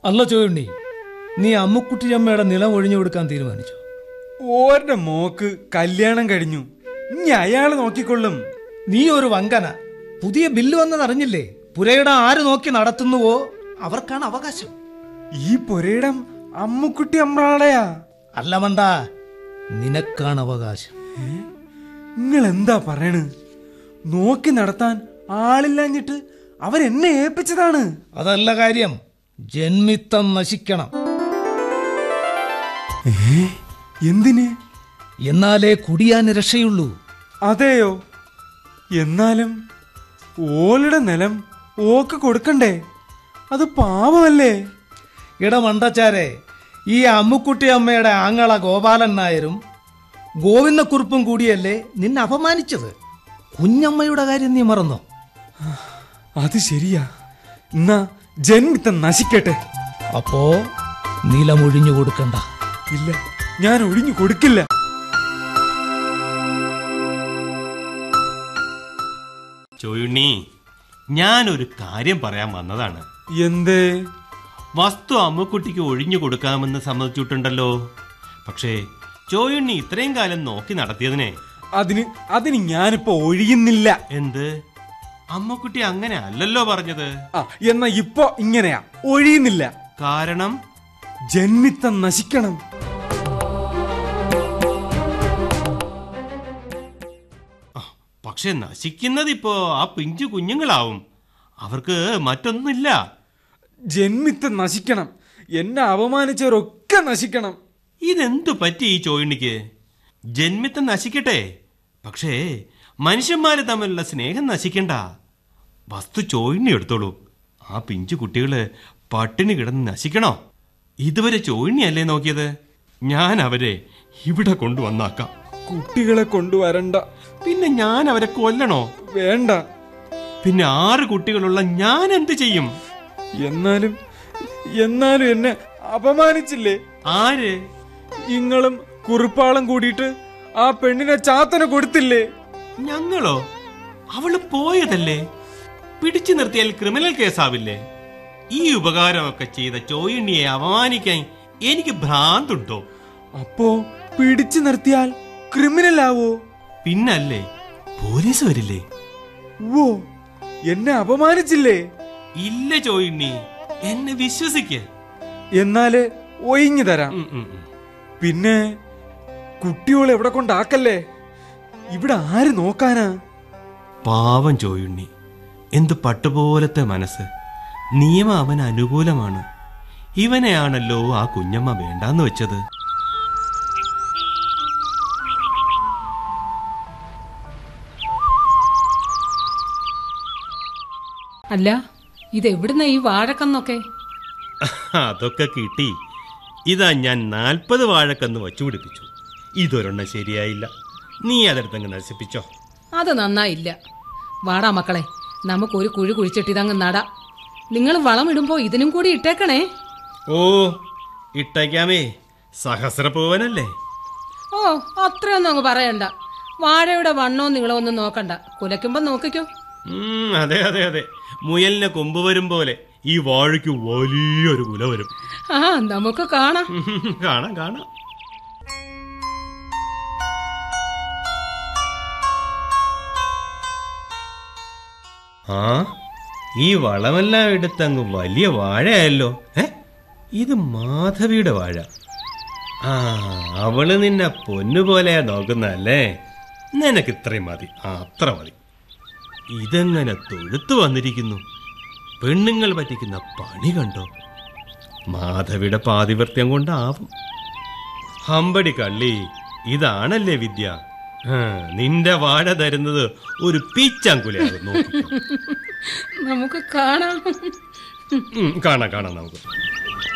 അല്ല ചോയുണ്ണി നീ അമ്മുക്കുട്ടിയമ്മയുടെ നിലം ഒഴിഞ്ഞു കൊടുക്കാൻ തീരുമാനിച്ചു ഓരുടെ മോക്ക് കല്യാണം കഴിഞ്ഞു ഇനി അയാള് നോക്കിക്കൊള്ളും നീ ഒരു വങ്കന പുതിയ ബില്ല് വന്നതറിഞ്ഞില്ലേ പുരയിടം ആര് നോക്കി നടത്തുന്നുവോ അവർക്കാണ് അവകാശം ഈ പൊരയിടം അമ്മുക്കുട്ടി അമ്രാളയാ അല്ല മണ്ട നിനക്കാണ് അവകാശം നിങ്ങൾ എന്താ പറയണ് നോക്കി നടത്താൻ ആളില്ലാഞ്ഞിട്ട് അവരെന്നെ ഏൽപ്പിച്ചതാണ് അതല്ല കാര്യം ജന്മിത്തം നശിക്കണം എന്തിന് എന്നാലേ കുടിയാൻ രക്ഷയുള്ളൂ അതെയോ എന്നാലും ഓളുടെ നിലം ഓക്ക് കൊടുക്കണ്ടേ അത് പാവമല്ലേ ഇടമണ്ടച്ചാരെ ഈ അമ്മുക്കുട്ടി അമ്മയുടെ ആങ്ങള ഗോപാലൻ നായരും ഗോവിന്ദക്കുറുപ്പും കൂടിയല്ലേ നിന്നെ അപമാനിച്ചത് കുഞ്ഞമ്മയുടെ കാര്യം നീ മറന്നോ അത് ശരിയാ എന്നാ ജന്മിത്തം നശിക്കട്ടെ അപ്പോ നിലമൊഴിഞ്ഞു കൊടുക്കണ്ട ഇല്ല ഞാൻ ഒഴിഞ്ഞു കൊടുക്കില്ല ചോയുണ്ണി ഞാനൊരു കാര്യം പറയാൻ വന്നതാണ് എന്തേ വസ്തു അമ്മുക്കുട്ടിക്ക് ഒഴിഞ്ഞു കൊടുക്കാമെന്ന് സമ്മതിച്ചിട്ടുണ്ടല്ലോ പക്ഷേ ചോയുണ്ണി ഇത്രയും കാലം നോക്കി നടത്തിയതിനെ അതിന് അതിന് ഞാനിപ്പോ ഒഴിയുന്നില്ല എന്ത് അമ്മുക്കുട്ടി അങ്ങനെ അല്ലല്ലോ പറഞ്ഞത് ആ എന്നാ ഇപ്പൊ ഇങ്ങനെയാ ഒഴിയുന്നില്ല കാരണം ജന്മിത്തം നശിക്കണം പക്ഷെ നശിക്കുന്നതിപ്പോ ആ പിഞ്ചു കുഞ്ഞുങ്ങളാവും അവർക്ക് മറ്റൊന്നുമില്ല ജന്മിത്തം നശിക്കണം എന്നെ അപമാനിച്ചവരൊക്കെ നശിക്കണം ഇതെന്തു പറ്റി ഈ ചോയുണ്ണിക്ക് ജന്മിത്തം നശിക്കട്ടെ പക്ഷേ മനുഷ്യന്മാര് തമ്മിലുള്ള സ്നേഹം നശിക്കണ്ട വസ്തു ചോയിണ്ണി എടുത്തോളൂ ആ പിഞ്ചു കുട്ടികള് പട്ടിണി കിടന്ന് നശിക്കണോ ഇതുവരെ ചോയിണ്ണിയല്ലേ നോക്കിയത് ഞാൻ അവരെ ഇവിടെ കൊണ്ടുവന്നാക്കാം കുട്ടികളെ കൊണ്ടുവരണ്ട പിന്നെ ഞാൻ അവരെ കൊല്ലണോ വേണ്ട പിന്നെ ആറ് കുട്ടികളുള്ള ഞാൻ എന്ത് ചെയ്യും എന്നാലും എന്നാലും എന്നെ അപമാനിച്ചില്ലേ ആര് ഇങ്ങളും കുറുപ്പാളം കൂടിയിട്ട് ആ പെണ്ണിനെ ചാത്തന കൊടുത്തില്ലേ ഞങ്ങളോ അവള് പോയതല്ലേ പിടിച്ചു നിർത്തിയാൽ ക്രിമിനൽ കേസാവില്ലേ ഈ ഉപകാരമൊക്കെ ചെയ്ത ചോയിണ്ണിയെ അപമാനിക്കാൻ എനിക്ക് ഭ്രാന്തുണ്ടോ അപ്പോ പിടിച്ചു നിർത്തിയാൽ ക്രിമിനൽ ആവോ പിന്നല്ലേ പോലീസ് വരില്ലേ ഓ എന്നെ അപമാനിച്ചില്ലേ ഇല്ല ചോയിണ്ണി എന്നെ വിശ്വസിക്ക് എന്നാല് ഒഴിഞ്ഞു തരാം ഉം, ഉം, ഉം. പിന്നെ കുട്ടിയോളെ എവിടെ കൊണ്ടാക്കല്ലേ ഇവിടെ ആര് നോക്കാനാ പാവം ചോയുണ്ണി എന്ത് പട്ടുപോലത്തെ മനസ്സ് നിയമം അവന് അനുകൂലമാണ് ഇവനെയാണല്ലോ ആ കുഞ്ഞമ്മ വേണ്ടാന്ന് വെച്ചത് അല്ല ഇതെവിടുന്ന ഈ വാഴക്കന്നൊക്കെ അതൊക്കെ കിട്ടി ഇതാ ഞാൻ നാൽപ്പത് വാഴക്കന്ന് വച്ചു പിടിപ്പിച്ചു ഇതൊരെണ്ണം ശരിയായില്ല നീ അതെടുത്തങ്ങ് നശിപ്പിച്ചോ അത് നന്നായില്ല വാടാ മക്കളെ നമുക്കൊരു കുഴി കുഴിച്ചിട്ട് ഇതങ്ങ് നടാ നിങ്ങൾ വളമിടുമ്പോ ഇതിനും കൂടി ഇട്ടേക്കണേ ഓ ഇട്ടേക്കാമേ സഹസ്രപൂവനല്ലേ ഓ അത്രയൊന്നും അങ്ങ് പറയണ്ട വാഴയുടെ വണ്ണോ നിങ്ങളോ ഒന്നും നോക്കണ്ട കുലയ്ക്കുമ്പോ നോക്കിക്കോ ഉം, അതെ അതെ അതെ മുയലിന് കൊമ്പ് വരും പോലെ ഈ വാഴയ്ക്ക് വലിയൊരു കുല വരും ആ നമുക്ക് കാണാം കാണാം കാണാം ആ ഈ വളമെല്ലാം എടുത്തങ്ങ് വലിയ വാഴയായല്ലോ ഏ ഇത് മാധവിയുടെ വാഴ ആ അവള് നിന്നെ പൊന്നുപോലെയാ നോക്കുന്നതല്ലേ നിനക്ക് ഇത്രയും മതി ആ അത്ര മതി ഇതെങ്ങനെ തൊഴുത്തു വന്നിരിക്കുന്നു പെണ്ണുങ്ങൾ പറ്റിക്കുന്ന പണി കണ്ടോ മാധവിയുടെ പാതിവൃത്യം കൊണ്ടാവും ഹമ്പടി കള്ളി ഇതാണല്ലേ വിദ്യ ആ, നിന്റെ വാഴ തരുന്നത് ഒരു പീച്ചാങ്കുലയാകും നോക്കിക്കോ. നമുക്ക് കാണാം ഉം, കാണാം കാണാം നമുക്ക്